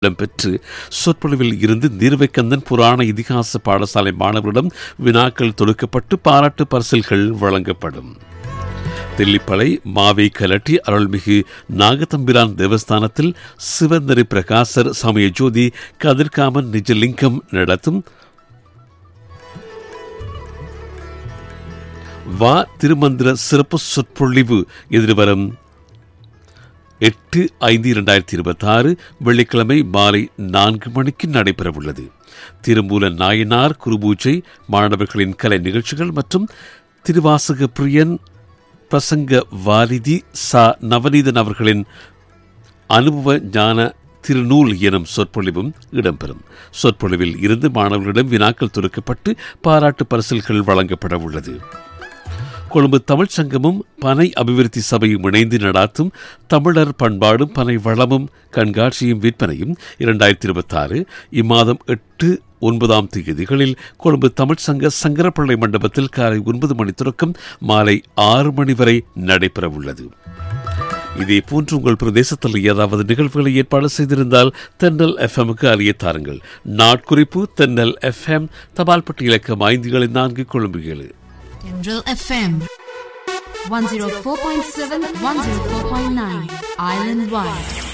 இடம்பெற்று சொற்பொழிவில் இருந்து நீர்வைக்கந்தன் புராண இதிகாச பாடசாலை மாணவரிடம் வினாக்கள் தொடுக்கப்பட்டு பாராட்டு பரிசில்கள் வழங்கப்படும் தில்லிப்பளை மாவை கலட்டி அருள்மிகு நாகதம்பிரான் தேவஸ்தானத்தில் சிவநெறி பிரகாசர் சமய ஜோதி கதிர்காமன் நிஜலிங்கம் நடத்தும் வா திருமந்திர சிறப்பு சொற்பொழிவு எதிர்வரும் எட்டு ஐந்து இரண்டாயிரத்தி இருபத்தி ஆறு வெள்ளிக்கிழமை மாலை நான்கு மணிக்கு நடைபெறவுள்ளது திருமூல நாயனார் குருபூஜை மாணவர்களின் கலை நிகழ்ச்சிகள் மற்றும் திருவாசக பிரியன் பிரசங்க வாலிதி சா நவநீதன் அவர்களின் அனுபவ ஞான திருநூல் எனும் சொற்பொழிவும் இடம்பெறும் சொற்பொழிவில் இருந்து மாணவர்களிடம் வினாக்கள் தொடுக்கப்பட்டு பாராட்டு பரிசில்கள் வழங்கப்பட உள்ளது கொழும்பு தமிழ்ச் சங்கமும் பனை அபிவிருத்தி சபையும் இணைந்து நடாத்தும் தமிழர் பண்பாடும் பனை வளமும் கண்காட்சியும் விற்பனையும் இரண்டாயிரத்தி இருபத்தி ஆறு இம்மாதம் எட்டு ஒன்பதாம் தேதிகளில் கொழும்பு தமிழ்ச் சங்க சங்கரப்பிள்ளை மண்டபத்தில் காலை ஒன்பது மணி தொடக்கம் மாலை ஆறு மணி வரை நடைபெறவுள்ளது இதே போன்று உங்கள் பிரதேசத்தில் ஏதாவது நிகழ்வுகளை ஏற்பாடு செய்திருந்தால் தென்னல் எஃப்எம்க்கு அறிய தாருங்கள் நாட்குறிப்பு தென்னல் எஃப்எம் தபால் பட்டி இலக்கம் ஐந்து ஏழு நான்கு கொழும்பு ஏழு Tendril FM 104.7, 104.9, island wide.